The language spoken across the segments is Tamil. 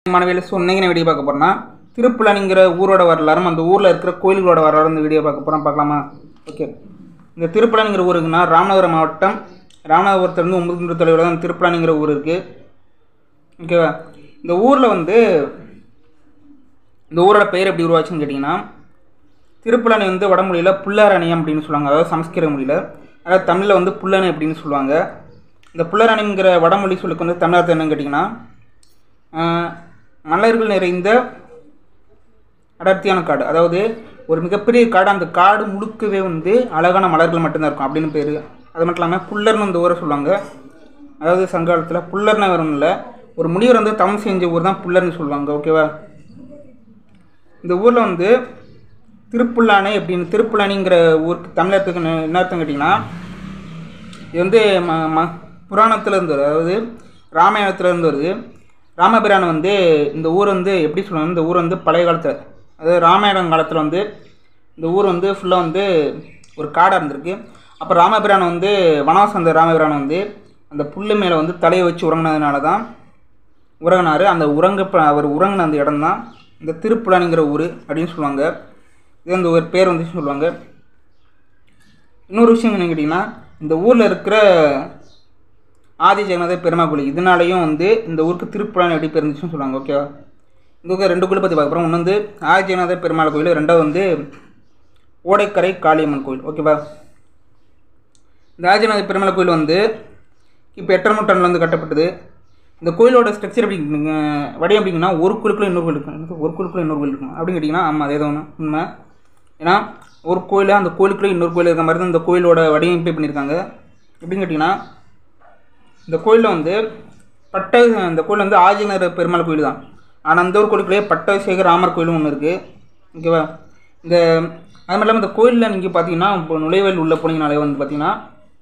மாணவியில் ஸோ இன்னைக்கு வீடியோ பார்க்க போறோம்னா திருப்புலனிங்கிற ஊரோட வரலாறும் அந்த ஊரில் இருக்கிற கோயில்களோட வரலாறு இந்த வீடியோ பார்க்க போகிறோம் பார்க்கலாமா ஓகே இந்த திருப்புலனிங்கிற ஊருக்குன்னா ராமநாதபுரம் மாவட்டம் ராமநாதபுரத்துலேருந்து ஒன்பது கிலோமீட்டர் தொலைவில் தான் திருப்புலனிங்கிற ஊர் இருக்குது ஓகேவா இந்த ஊரில் வந்து இந்த ஊரோட பெயர் எப்படி உருவாச்சுன்னு கேட்டிங்கன்னா திருப்புலனை வந்து வடமொழியில் புல்லாரணியம் அப்படின்னு சொல்லுவாங்க அதாவது சமஸ்கிருத மொழியில் அதாவது தமிழில் வந்து புல்லணை அப்படின்னு சொல்லுவாங்க இந்த புல்லரணிங்கிற வடமொழி சொல்லுக்கு வந்து தமிழகத்தை என்னன்னு கேட்டிங்கன்னா ஆஹ், மலர்கள் நிறைந்த அடர்த்தியான காடு அதாவது ஒரு மிகப்பெரிய காடு அந்த காடு முழுக்கவே வந்து அழகான மலர்கள் மட்டும்தான் இருக்கும் அப்படின்னு பேர் அது மட்டும் இல்லாமல் புல்லர்னு இந்த ஊரை சொல்லுவாங்க அதாவது சங்ககாலத்தில் புல்லர்னு வரும் இல்லை ஒரு முனிவர் வந்து தவம் செஞ்ச ஊர் தான் புல்லர்னு சொல்லுவாங்க ஓகேவா இந்த ஊரில் வந்து திருப்புல்லானை அப்படின்னு திருப்புல்லானிங்கிற ஊருக்கு தமிழகத்துக்கு என்ன- என்ன அர்த்தம் கேட்டிங்கன்னா இது வந்து ம ம புராணத்தில் இருந்து வருது அதாவது ராமாயணத்துல இருந்து வருது ராமபிரான் வந்து இந்த ஊர் வந்து எப்படி சொல்லுவாங்க இந்த ஊர் வந்து பழைய காலத்தில் அதாவது ராமாயணம் காலத்தில் வந்து இந்த ஊர் வந்து ஃபுல்லாக வந்து ஒரு காடாக இருந்திருக்கு அப்போ ராமபிரான் வந்து வனவாசம் வந்த ராமபிரான் வந்து அந்த புல்லு மேலே வந்து தலையை வச்சு உறங்கினதுனால தான் உறங்கினார் அந்த உறங்க அவர் உறங்கின அந்த இடம் தான் இந்த திருப்புலானிங்கிற ஊர் அப்படின்னு சொல்லுவாங்க இது அந்த ஒரு பேர் வந்து சொல்லுவாங்க இன்னொரு விஷயம் என்ன கேட்டிங்கன்னா இந்த ஊரில் இருக்கிற ஆதி ஜெகநாத பெருமா கோயில் இதனாலையும் வந்து இந்த ஊருக்கு திருப்புலான் எப்படி பிறந்துச்சுன்னு சொல்லுவாங்க ஓகேவா இந்த ஊருக்கு ரெண்டு கோயில் பற்றி பார்க்க போகிறோம் ஒன்று வந்து ஆதி ஜெகநாத பெருமாள் கோயில் ரெண்டாவது வந்து ஓடைக்கரை காளியம்மன் கோயில் ஓகேவா இந்த ஆதிநாத பெருமாள் கோயில் வந்து இப்போ எட்டரை நூற்றாண்டில் வந்து கட்டப்பட்டது இந்த கோயிலோட ஸ்ட்ரக்சர் எப்படி இருக்குங்க வடிவம் எப்படிங்கன்னா ஒரு குழுக்குள்ள இன்னொரு கோயில் இருக்கும் எனக்கு ஒரு குழுக்குள்ள இன்னொரு கோயில் இருக்கும் அப்படின்னு கேட்டிங்கன்னா ஆமாம் அதே தான் ஒன்று உண்மை ஏன்னா ஒரு கோயில் அந்த கோயிலுக்குள்ளே இன்னொரு கோயில் இருக்க மாதிரி தான் இந்த கோயிலோட வடிவமைப்பே பண்ணியிருக்காங்க எப்படின்னு கேட்டிங்கன்னா இந்த கோயிலில் வந்து பட்ட இந்த கோயில் வந்து ஆதிநகர பெருமாள் கோயில் தான் ஆனால் அந்த ஒரு கோயிலுக்குள்ளேயே பட்டாபிஷேக ராமர் கோயிலும் ஒன்று இருக்குது ஓகேவா இந்த அது மட்டும் இல்லாமல் இந்த கோயிலில் நீங்கள் பார்த்தீங்கன்னா இப்போ நுழைவாயில் உள்ள போனீங்கனாலே வந்து பார்த்தீங்கன்னா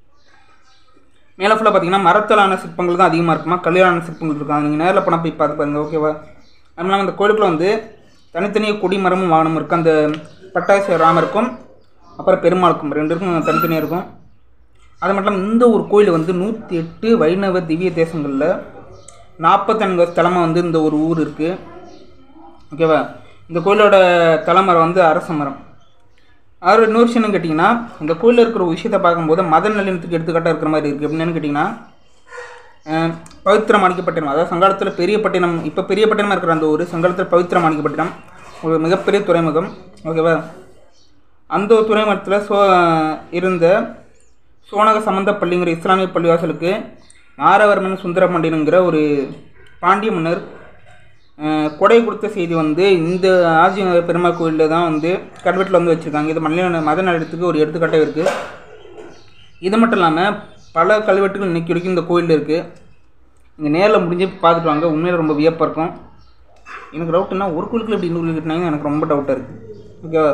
மேலே ஃபுல்லாக பார்த்தீங்கன்னா மரத்தாலான சிற்பங்கள் தான் அதிகமாக இருக்குமா கல்யாண சிற்பங்கள் இருக்கும் நீங்கள் நேரில் போனால் போய் பார்த்து பாருங்க ஓகேவா அது இல்லாமல் அந்த கோயிலுக்குள்ள வந்து தனித்தனியாக கொடி மரமும் வாகனம் இருக்குது அந்த பட்டாசு ராமருக்கும் அப்புறம் பெருமாளுக்கும் ரெண்டு இருக்கும் தனித்தனியாக இருக்கும் அது மட்டும் இல்லாமல் இந்த ஒரு கோயில் வந்து நூற்றி எட்டு வைணவ திவ்ய தேசங்களில் நாற்பத்தஞ்சு ஸ்தலமாக வந்து இந்த ஒரு ஊர் இருக்குது ஓகேவா இந்த கோயிலோட தலைமரம் வந்து அரச மரம் அவர் இன்னொரு விஷயம் என்னன்னு கேட்டிங்கன்னா இந்த கோயிலில் இருக்கிற ஒரு விஷயத்தை பார்க்கும்போது மத நல்லிணத்துக்கு எடுத்துக்காட்டாக இருக்கிற மாதிரி இருக்குது எப்படின்னு கேட்டிங்கன்னா அஹ், பவித்திரம் அணிக்கப்பட்டினம் அதாவது சங்காலத்தில் பெரிய பட்டினம் இப்போ பெரிய பட்டினமாக இருக்கிற அந்த ஊர் சங்காலத்தில் பவித்திரம் அணிக்கப்பட்டினம் ஒரு மிகப்பெரிய துறைமுகம் ஓகேவா அந்த ஒரு துறைமுகத்தில் சோ இருந்த சோனக சம்பந்த பள்ளிங்கிற இஸ்லாமிய பள்ளிவாசலுக்கு ஆரவர்மன் சுந்தரபாண்டியனுங்கிற ஒரு பாண்டிய மன்னர் அஹ், கொடை கொடுத்த செய்தி வந்து இந்த ஆஜி பெருமாள் கோயிலில் தான் வந்து கல்வெட்டில் வந்து வச்சுருக்காங்க இது மல்லிய மத நலத்துக்கு ஒரு எடுத்துக்காட்டாக இருக்குது இது மட்டும் இல்லாமல் பல கல்வெட்டுகள் இன்னைக்கு வரைக்கும் இந்த கோயிலில் இருக்குது இங்கே நேரில் முடிஞ்சு பார்த்துட்டு வாங்க உண்மையில் ரொம்ப வியப்பாக இருக்கும் எனக்கு டவுட்னா ஒரு கோயிலுக்குள்ள இப்படி இன்னொரு கோயில் கட்டினாங்க எனக்கு ரொம்ப டவுட்டாக இருக்குது ஓகேவா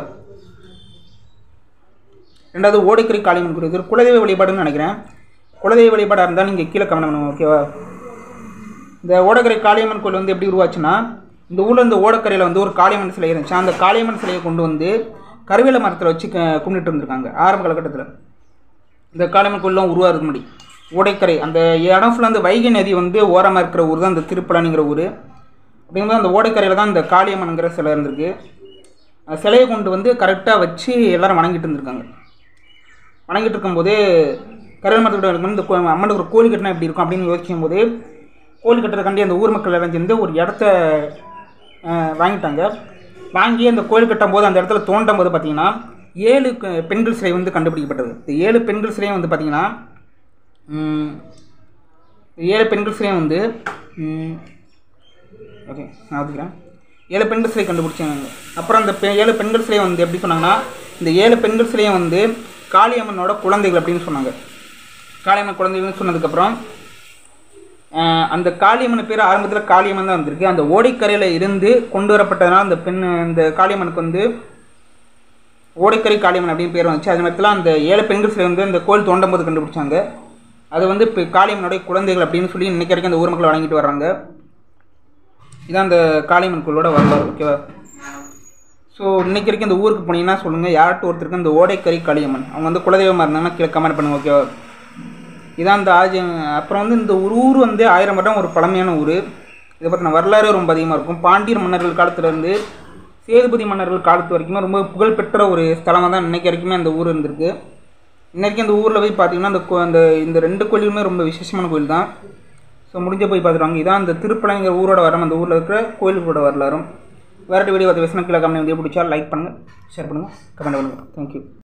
ரெண்டாவது ஓடைக்கரை காளியம்மன் கோயில் இது ஒரு குலதெய்வ வழிபாடுன்னு நினைக்கிறேன் குலதெய்வ வழிபாடாக இருந்தால் நீங்கள் கீழே கமெண்ட் பண்ணுங்க ஓகேவா இந்த ஓடக்கரை காளியம்மன் கோயில் வந்து எப்படி உருவாச்சுன்னா இந்த ஊரில் இந்த ஓடக்கரையில் வந்து ஒரு காளியம்மன் சிலை இருந்துச்சு அந்த காளியம்மன் சிலையை கொண்டு வந்து கருவேல மரத்தில் வச்சு க கும்பிட்டு இருந்திருக்காங்க ஆரம்ப காலகட்டத்தில் இந்த காளியம்மன் கோயிலாம் உருவாகிறதுக்கு முன்னாடி ஓடைக்கரை அந்த இடம் ஃபுல்லாக அந்த வைகை நதி வந்து ஓரமாக இருக்கிற ஊர் தான் இந்த திருப்பலானிங்கிற ஊர் அப்படிங்கும்போது அந்த ஓடைக்கரையில் தான் இந்த காளியம்மனுங்கிற சிலை இருந்திருக்கு அந்த சிலையை கொண்டு வந்து கரெக்டாக வச்சு எல்லாரும் வணங்கிட்டு இருந்திருக்காங்க வணங்கிட்டு இருக்கும்போது கருவேல மரத்தோட இருக்கும்போது இந்த கோ- அம்மனுக்கு ஒரு கோயில் கட்டினா எப்படி இருக்கும் அப்படின்னு யோசிக்கும் போது கோயில் கட்டுறதுக்காண்டி அந்த ஊர் மக்கள் எல்லாம் சேர்ந்து ஒரு இடத்த அஹ், வாங்கிட்டாங்க வாங்கி அந்த கோயில் கட்டும் போது அந்த இடத்துல தோண்டும் போது பார்த்தீங்கன்னா ஏழு க- பெண்கள் சிலை வந்து கண்டுபிடிக்கப்பட்டது இந்த ஏழு பெண்கள் சிலையும் வந்து பார்த்தீங்கன்னா ம், இந்த ஏழு பெண்கள் சிலையும் வந்து ம், ஓகே நான் ஒதுக்கிறேன் ஏழு பெண்கள் சிலை கண்டுபிடிச்சாங்க அப்புறம் அந்த பெ ஏழு பெண்கள் சிலையை வந்து எப்படி சொன்னாங்கன்னா இந்த ஏழு பெண்கள் சிலையும் வந்து காளியம்மனோட குழந்தைகள் அப்படின்னு சொன்னாங்க காளியம்மன் குழந்தைகள்னு சொன்னதுக்கப்புறம் ஆஹ், அந்த காளியம்மன் பேர் ஆரம்பத்தில் காளியம்மன் தான் வந்திருக்கு அந்த ஓடைக்கரையில் இருந்து கொண்டு வரப்பட்டதுனால அந்த பெண் இந்த காளியம்மனுக்கு வந்து ஓடைக்கரை காளியம்மன் அப்படின்னு பேர் வந்துச்சு அது நேரத்தில் அந்த ஏழு பெண்கள் சிலை வந்து அந்த கோயில் தோண்டும் போது கண்டுபிடிச்சாங்க அது வந்து இப்போ காளியம்மனுடைய குழந்தைகள் அப்படின்னு சொல்லி இன்னைக்கு வரைக்கும் அந்த ஊர் மக்கள் வழங்கிட்டு வர்றாங்க இதான் அந்த காளியம்மன் கோயிலோட வரலாறு ஓகேவா ஸோ இன்னைக்கு வரைக்கும் இந்த ஊருக்கு போனீங்கன்னா சொல்லுங்கள் யார்கிட்ட ஒருத்தருக்கு இந்த ஓடைக்கரை காளியம்மன் அவங்க வந்து குலதெய்வமாக இருந்தாங்கன்னா கீழே கமெண்ட் பண்ணுங்க ஓகேவா இதான் இந்த ஆஜி அப்புறம் வந்து இந்த ஒரு ஊர் வந்து ஆயிரம் வருடம் ஒரு பழமையான ஊர் இதை பற்றின வரலாறு ரொம்ப அதிகமாக இருக்கும் பாண்டியர் மன்னர்கள் காலத்துலேருந்து சேதுபதி மன்னர்கள் காலத்து வரைக்குமே ரொம்ப புகழ்பெற்ற ஒரு ஸ்தலமாக தான் இன்னைக்கு வரைக்குமே அந்த ஊர் இருந்திருக்கு இன்னைக்கு அந்த ஊரில் போய் பார்த்தீங்கன்னா அந்த கோ- அந்த இந்த ரெண்டு கோயிலுமே ரொம்ப விசேஷமான கோயில் தான் ஸோ முடிஞ்ச போய் பார்த்துருவாங்க இதான் அந்த திருப்பலைங்கிற ஊரோட வரம் அந்த ஊரில் இருக்கிற கோயிலுக்கோட வரலாறும் வேறு வீடியோ பார்த்து பேசினா கீழே கமெண்ட் வீடியோ பிடிச்சா லைக் பண்ணுங்கள் ஷேர் பண்ணுங்கள் கமெண்ட் பண்ணுங்கள் தேங்க்யூ